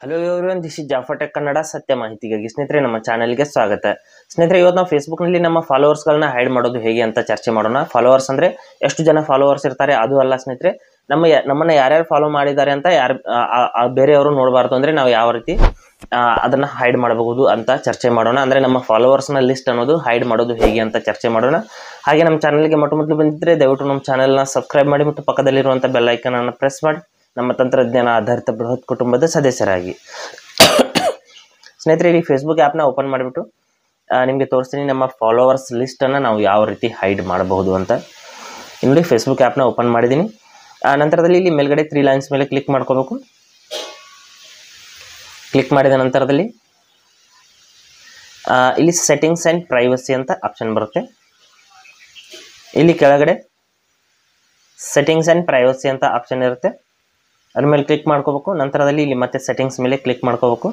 hello everyone this is Jafar tech Kannada ಸತ್ಯ ಮಾಹಿತಿಗಾಗಿ ಸ್ನೇಹಿತರೆ ನಮ್ಮ ಚಾನಲ್ಗೆ ಸ್ವಾಗತ ಸ್ನೇಹಿತರೆ ಇವತ್ತು ನಾವು ಫೇಸ್ಬುಕ್ನಲ್ಲಿ ನಮ್ಮ ಫಾಲೋವರ್ಸ್ಗಳನ್ನ ಹೈಡ್ ಮಾಡೋದು ಹೇಗೆ ಅಂತ ಚರ್ಚೆ ಮಾಡೋಣ ಫಾಲೋವರ್ಸ್ ಅಂದರೆ ಎಷ್ಟು ಜನ ಫಾಲೋವರ್ಸ್ ಇರ್ತಾರೆ ಅದು ಅಲ್ಲ ಸ್ನೇಹಿತರೆ ನಮ್ಮ ಯಾ- ನಮ್ಮನ್ನ ಯಾರ್ಯಾರು ಫಾಲೋ ಮಾಡಿದ್ದಾರೆ ಅಂತ ಯಾರು ಬೇರೆಯವರು ನೋಡಬಾರ್ದು ಅಂದರೆ ನಾವು ಯಾವ ರೀತಿ ಆ, ಅದನ್ನ ಹೈಡ್ ಮಾಡಬಹುದು ಅಂತ ಚರ್ಚೆ ಮಾಡೋಣ ಅಂದರೆ ನಮ್ಮ ಫಾಲೋವರ್ಸ್ನ ಲಿಸ್ಟ್ ಅನ್ನೋದು ಹೈಡ್ ಮಾಡೋದು ಹೇಗೆ ಅಂತ ಚರ್ಚೆ ಮಾಡೋಣ ಹಾಗೆ ನಮ್ಮ ಚಾನಲ್ಗೆ ಮೊಟ್ಟ ಮೊದಲು ಬಂದಿದ್ದರೆ ದಯವಿಟ್ಟು ನಮ್ಮ ಚಾನಲ್ನ ಸಬ್ಸ್ಕ್ರೈಬ್ ಮಾಡಿ ಮತ್ತು ಪಕ್ಕದಲ್ಲಿರುವಂಥ ಬೆಲ್ ಐಕನನ್ನು ಪ್ರೆಸ್ ಮಾಡಿ ನಮ್ಮ ತಂತ್ರಜ್ಞಾನ ಆಧಾರಿತ ಬೃಹತ್ ಕುಟುಂಬದ ಸದಸ್ಯರಾಗಿ ಸ್ನೇಹಿತರೆ ಇಲ್ಲಿ ಫೇಸ್ಬುಕ್ ಆ್ಯಪ್ನ ಓಪನ್ ಮಾಡಿಬಿಟ್ಟು ನಿಮಗೆ ತೋರಿಸ್ತೀನಿ ನಮ್ಮ ಫಾಲೋವರ್ಸ್ ಲಿಸ್ಟನ್ನು ನಾವು ಯಾವ ರೀತಿ ಹೈಡ್ ಮಾಡಬಹುದು ಅಂತ ಇಲ್ಲಿ ನೋಡಿ ಫೇಸ್ಬುಕ್ ಆ್ಯಪ್ನ ಓಪನ್ ಮಾಡಿದ್ದೀನಿ ಆ ನಂತರದಲ್ಲಿ ಇಲ್ಲಿ ಮೇಲ್ಗಡೆ ತ್ರೀ ಲೈನ್ಸ್ ಮೇಲೆ ಕ್ಲಿಕ್ ಮಾಡ್ಕೋಬೇಕು ಕ್ಲಿಕ್ ಮಾಡಿದ ನಂತರದಲ್ಲಿ ಆ, ಇಲ್ಲಿ ಸೆಟ್ಟಿಂಗ್ಸ್ ಆ್ಯಂಡ್ ಪ್ರೈವಸಿ ಅಂತ ಆಪ್ಷನ್ ಬರುತ್ತೆ ಇಲ್ಲಿ ಕೆಳಗಡೆ ಸೆಟ್ಟಿಂಗ್ಸ್ ಆ್ಯಂಡ್ ಪ್ರೈವಸಿ ಅಂತ ಆಪ್ಷನ್ ಇರುತ್ತೆ ಅದ್ರ ಮೇಲೆ ಕ್ಲಿಕ್ ಮಾಡ್ಕೋಬೇಕು ನಂತರದಲ್ಲಿ ಇಲ್ಲಿ ಮತ್ತೆ ಸೆಟ್ಟಿಂಗ್ಸ್ ಮೇಲೆ ಕ್ಲಿಕ್ ಮಾಡ್ಕೋಬೇಕು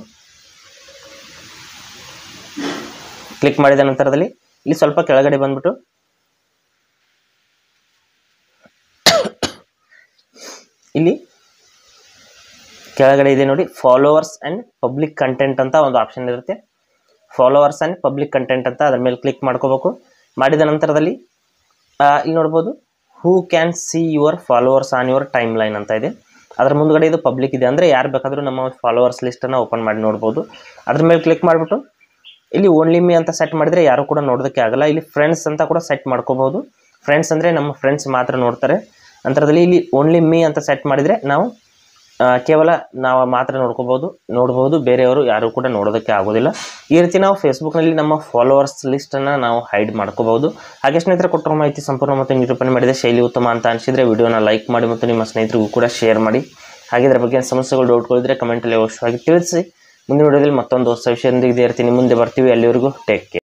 ಕ್ಲಿಕ್ ಮಾಡಿದ ನಂತರದಲ್ಲಿ ಇಲ್ಲಿ ಸ್ವಲ್ಪ ಕೆಳಗಡೆ ಬಂದ್ಬಿಟ್ಟು ಇಲ್ಲಿ ಕೆಳಗಡೆ ಇದೆ ನೋಡಿ ಫಾಲೋವರ್ಸ್ ಆ್ಯಂಡ್ ಪಬ್ಲಿಕ್ ಕಂಟೆಂಟ್ ಅಂತ ಒಂದು ಆಪ್ಷನ್ ಇರುತ್ತೆ ಫಾಲೋವರ್ಸ್ ಆ್ಯಂಡ್ ಪಬ್ಲಿಕ್ ಕಂಟೆಂಟ್ ಅಂತ ಅದ್ರ ಮೇಲೆ ಕ್ಲಿಕ್ ಮಾಡ್ಕೋಬೇಕು ಮಾಡಿದ ನಂತರದಲ್ಲಿ ಆ, ಇಲ್ಲಿ ನೋಡ್ಬೋದು who can see your followers on your time line ಅಂತ ಇದೆ ಅದ್ರ ಮುಂದ್ಗಡೆ ಇದು ಪಬ್ಲಿಕ್ ಇದೆ ಅಂದರೆ ಯಾರು ಬೇಕಾದರೂ ನಮ್ಮ ಫಾಲೋವರ್ಸ್ ಲಿಸ್ಟನ್ನು ಓಪನ್ ಮಾಡಿ ನೋಡ್ಬೋದು ಅದ್ರ ಮೇಲೆ ಕ್ಲಿಕ್ ಮಾಡಿಬಿಟ್ಟು ಇಲ್ಲಿ ಓನ್ಲಿ ಮೀ ಅಂತ ಸೆಟ್ ಮಾಡಿದರೆ ಯಾರು ಕೂಡ ನೋಡೋದಕ್ಕೆ ಆಗಲ್ಲ ಇಲ್ಲಿ ಫ್ರೆಂಡ್ಸ್ ಅಂತ ಕೂಡ ಸೆಟ್ ಮಾಡ್ಕೋಬಹುದು ಫ್ರೆಂಡ್ಸ್ ಅಂದರೆ ನಮ್ಮ ಫ್ರೆಂಡ್ಸ್ ಮಾತ್ರ ನೋಡ್ತಾರೆ ನಂತರದಲ್ಲಿ ಇಲ್ಲಿ ಓನ್ಲಿ ಮೀ ಅಂತ ಸೆಟ್ ಮಾಡಿದರೆ ನಾವು ಆ, ಕೇವಲ ನಾವು ಮಾತ್ರ ನೋಡ್ಕೋಬಹುದು ನೋಡ್ಬೋದು ಬೇರೆಯವರು ಯಾರು ಕೂಡ ನೋಡೋದಕ್ಕೆ ಆಗೋದಿಲ್ಲ ಈ ರೀತಿ ನಾವು ಫೇಸ್ಬುಕ್ನಲ್ಲಿ ನಮ್ಮ ಫಾಲೋವರ್ಸ್ ಲಿಸ್ಟನ್ನು ನಾವು ಹೈಡ್ ಮಾಡ್ಕೋಬಹುದು ಹಾಗೆ ಸ್ನೇಹಿತರೆ ಕೊಟ್ಟಿರೋ ಮಾಹಿತಿ ಸಂಪೂರ್ಣ ಮತ್ತು ನಿರೂಪಣೆ ಮಾಡಿದ ಶೈಲಿ ಉತ್ತಮ ಅಂತ ಅನಿಸಿದರೆ ವಿಡಿಯೋನ ಲೈಕ್ ಮಾಡಿ ಮತ್ತು ನಿಮ್ಮ ಸ್ನೇಹಿತರಿಗೂ ಕೂಡ ಶೇರ್ ಮಾಡಿ ಹಾಗೆ ಇದರ ಬಗ್ಗೆ ಸಮಸ್ಯೆಗಳು ಡೌಟ್ಗಳಿದ್ರೆ ಕಮೆಂಟಲ್ಲಿ ಅವಶ್ಯವಾಗಿ ತಿಳಿಸಿ ಮುಂದಿನ ವಿಡಿಯೋದಲ್ಲಿ ಮತ್ತೊಂದು ಹೊಸ ವಿಷಯದೊಂದಿಗೆ ಇದೇ ಇರ್ತೀನಿ ಮುಂದೆ ಬರ್ತೀವಿ ಅಲ್ಲಿವರೆಗೂ ಟೇಕ್ ಕೇರ್